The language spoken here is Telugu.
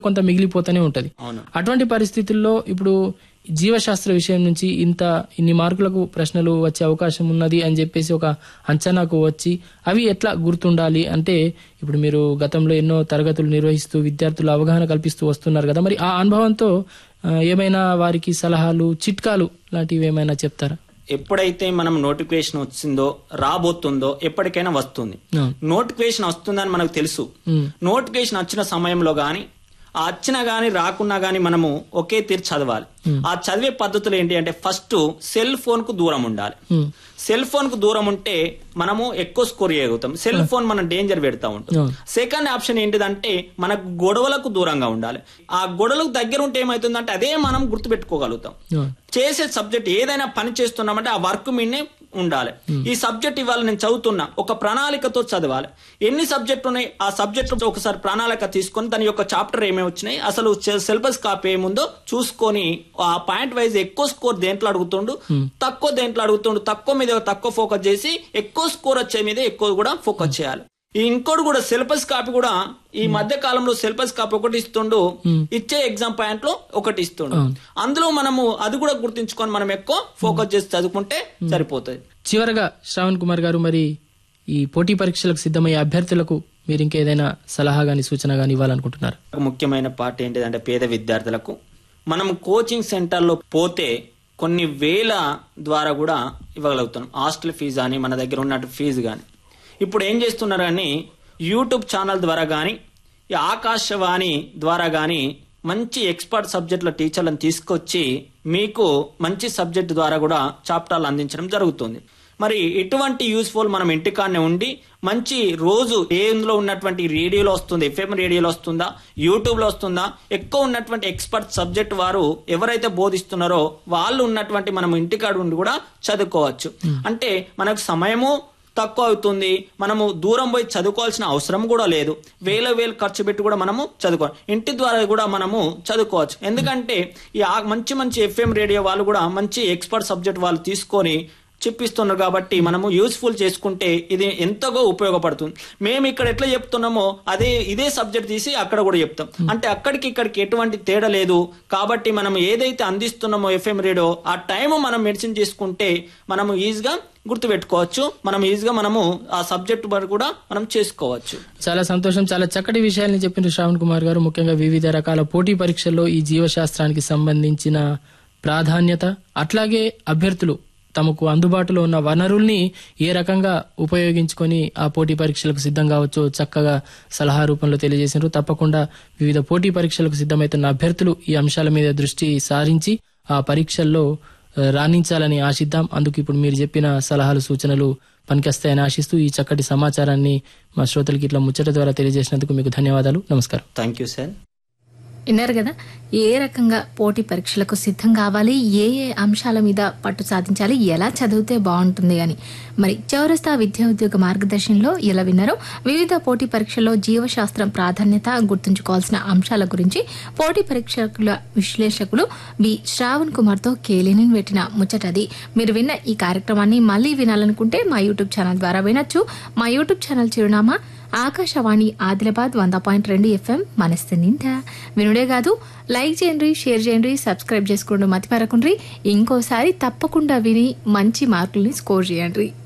కొంత మిగిలిపోతూనే ఉంటది అవును అటువంటి పరిస్థితుల్లో ఇప్పుడు జీవశాస్త్ర విషయం నుంచి ఇంత ఇన్ని మార్కులకు ప్రశ్నలు వచ్చే అవకాశం ఉన్నది అని చెప్పేసి ఒక అంచనాకు వచ్చి అవి ఎట్లా గుర్తుండాలి అంటే ఇప్పుడు మీరు గతంలో ఎన్నో తరగతులు నిర్వహిస్తూ విద్యార్థులు అవగాహన కల్పిస్తూ వస్తున్నారు కదా మరి ఆ అనుభవంతో ఆ, ఏమైనా వారికి సలహాలు చిట్కాలు లాంటివి ఏమైనా చెప్తారా ఎప్పుడైతే మనం నోటిఫికేషన్ వచ్చిందో రాబోతుందో ఎప్పటికైనా వస్తుంది అవును. నోటిఫికేషన్ వస్తుందని మనకు తెలుసు ఉమ్, నోటిఫికేషన్ వచ్చిన సమయంలో గాని ఆ వచ్చినా గాని రాకున్నా గాని మనము ఒకే తీరు చదవాలి ఆ చదివే పద్ధతులు ఏంటి అంటే ఫస్ట్ సెల్ ఫోన్ కు దూరం ఉండాలి ఉమ్, సెల్ ఫోన్ కు దూరం ఉంటే మనము ఎక్కువ స్కోర్ చేయగలుగుతాం సెల్ ఫోన్ మనం డేంజర్ పెడతా ఉంటుంది అవును. సెకండ్ ఆప్షన్ ఏంటిదంటే మనకు గొడవలకు దూరంగా ఉండాలి ఆ గొడవలకు దగ్గర ఉంటే ఏమవుతుందంటే అదే మనం గుర్తుపెట్టుకోగలుగుతాం అవును. చేసే సబ్జెక్ట్ ఏదైనా పని చేస్తున్నామంటే ఆ వర్క్ మీదనే ఉండాలి ఈ సబ్జెక్ట్ ఇవాళ నేను చదువుతున్నా ఒక ప్రణాళికతో చదవాలి ఎన్ని సబ్జెక్ట్ ఉన్నాయి ఆ సబ్జెక్ట్ ఒకసారి ప్రణాళిక తీసుకొని దాని యొక్క చాప్టర్ ఏమేమి వచ్చినాయి అసలు సిలబస్ కాపీ ఏముందో చూసుకొని ఆ పాయింట్ వైజ్ ఎక్కువ స్కోర్ దేంట్లో అడుగుతుండు తక్కువ దేంట్లో అడుగుతుండు తక్కువ మీద తక్కువ ఫోకస్ చేసి ఎక్కువ స్కోర్ వచ్చే మీద ఎక్కువ కూడా ఫోకస్ చేయాలి ఈ ఇంకోటి కూడా సిలబస్ కాపీ కూడా ఈ మధ్య కాలంలో సిలబస్ కాపీ ఒకటి ఇస్తుండు ఇచ్చే ఎగ్జామ్ పాయింట్ లో ఒకటి ఇస్తుండు అందులో మనము అది కూడా గుర్తించుకొని మనం ఎక్కువ ఫోకస్ చేసి చదువుకుంటే సరిపోతుంది చివరగా శ్రావణ్ కుమార్ గారు మరి ఈ పోటీ పరీక్షలకు సిద్ధమయ్యే అభ్యర్థులకు మీరు ఇంకేదైనా సలహా గాని సూచన గాని ఇవ్వాలనుకుంటున్నారు ఒక ముఖ్యమైన పార్ట్ ఏంటిదంటే పేద విద్యార్థులకు మనం కోచింగ్ సెంటర్లో పోతే కొన్ని వేల ద్వారా కూడా ఇవ్వగలుగుతాం హాస్టల్ ఫీజు అని మన దగ్గర ఉన్నట్టు ఫీజు కానీ ఇప్పుడు ఏం చేస్తున్నారు అని యూట్యూబ్ ఛానల్ ద్వారా కానీ ఈ ఆకాశవాణి ద్వారా కానీ మంచి ఎక్స్పర్ట్ సబ్జెక్టుల టీచర్లను తీసుకొచ్చి మీకు మంచి సబ్జెక్ట్ ద్వారా కూడా చాప్టర్లు అందించడం జరుగుతుంది మరి ఇటువంటి యూస్ఫుల్ మనం ఇంటికాడనే ఉండి మంచి రోజు ఏందులో ఉన్నటువంటి రేడియోలో వస్తుంది ఎఫ్ఎం రేడియోలో వస్తుందా యూట్యూబ్ లో వస్తుందా ఎక్కువ ఉన్నటువంటి ఎక్స్పర్ట్ సబ్జెక్ట్ వారు ఎవరైతే బోధిస్తున్నారో వాళ్ళు ఉన్నటువంటి మనం ఇంటికాడ ఉండి కూడా చదువుకోవచ్చు అంటే మనకు సమయము తక్కువ అవుతుంది మనము దూరం పోయి చదువుకోవాల్సిన అవసరం కూడా లేదు వేల వేలు ఖర్చు పెట్టి కూడా మనము చదువుకోవాలి ఇంటి ద్వారా కూడా మనము చదువుకోవచ్చు ఎందుకంటే ఈ ఆ మంచి మంచి ఎఫ్ఎం రేడియో వాళ్ళు కూడా మంచి ఎక్స్పర్ట్ సబ్జెక్ట్ వాళ్ళు తీసుకొని చెప్పిస్తున్నారు కాబట్టి మనము యూస్ఫుల్ చేసుకుంటే ఇది ఎంతగా ఉపయోగపడుతుంది మేము ఇక్కడ ఎట్లా చెప్తున్నామో అదే ఇదే సబ్జెక్ట్ తీసి అక్కడ కూడా చెప్తాం అంటే అక్కడికి ఇక్కడికి ఎటువంటి తేడా లేదు కాబట్టి మనం ఏదైతే అందిస్తున్నామో ఎఫ్ఎం రేడియో ఆ టైం మనం మెడిసిన్ చేసుకుంటే మనము ఈజీగా గుర్తుపెట్టుకోవచ్చు మనం ఈజీగా మనము ఆ సబ్జెక్ట్ వరకు కూడా మనం చేసుకోవచ్చు చాలా సంతోషం చాలా చక్కటి విషయాల్ని చెప్పిన శ్రావణ్ కుమార్ గారు ముఖ్యంగా వివిధ రకాల పోటీ పరీక్షల్లో ఈ జీవశాస్త్రానికి సంబంధించిన ప్రాధాన్యత అట్లాగే అభ్యర్థులు తమకు అందుబాటులో ఉన్న వనరుల్ని ఏ రకంగా ఉపయోగించుకొని ఆ పోటీ పరీక్షలకు సిద్ధం కావచ్చో చక్కగా సలహా రూపంలో తెలియజేసినారు తప్పకుండా వివిధ పోటీ పరీక్షలకు సిద్ధమవుతున్న అభ్యర్థులు ఈ అంశాల మీద దృష్టి సారించి ఆ పరీక్షల్లో ఆ, రాణించాలని ఆశిద్దాం అందుకు ఇప్పుడు మీరు చెప్పిన సలహాలు సూచనలు పనికొస్తాయని ఆశిస్తూ ఈ చక్కటి సమాచారాన్ని మా శ్రోతలకి ఇట్లా ముచ్చట ద్వారా తెలియజేసినందుకు మీకు ధన్యవాదాలు నమస్కారం థ్యాంక్ యూ సార్ విన్నారు కదా ఏ రకంగా పోటీ పరీక్షలకు సిద్ధం కావాలి ఏ ఏ అంశాల మీద పట్టు సాధించాలి ఎలా చదివితే బాగుంటుంది అని మరి చౌరస్తా విద్యా ఉద్యోగ మార్గదర్శనంలో ఇలా విన్నారో వివిధ పోటీ పరీక్షల్లో జీవశాస్త్రం ప్రాధాన్యత గుర్తుంచుకోవాల్సిన అంశాల గురించి పోటీ పరీక్షల విశ్లేషకులు వి శ్రావణ్ కుమార్తో కేలిని పెట్టిన ముచ్చటది మీరు విన్న ఈ కార్యక్రమాన్ని మళ్ళీ వినాలనుకుంటే మా యూట్యూబ్ ఛానల్ ద్వారా వినొచ్చు మా యూట్యూబ్ ఛానల్ చిరునామా ఆకాశవాణి ఆదిలాబాద్ వంద పాయింట్ రెండు ఎఫ్ఎం మనస్సు నిండా వినుడే కాదు లైక్ చేయండి షేర్ చేయండి సబ్స్క్రైబ్ చేసుకోండి మతిమరకుండ్రి ఇంకోసారి తప్పకుండా విని మంచి మార్కుల్ని స్కోర్ చేయండి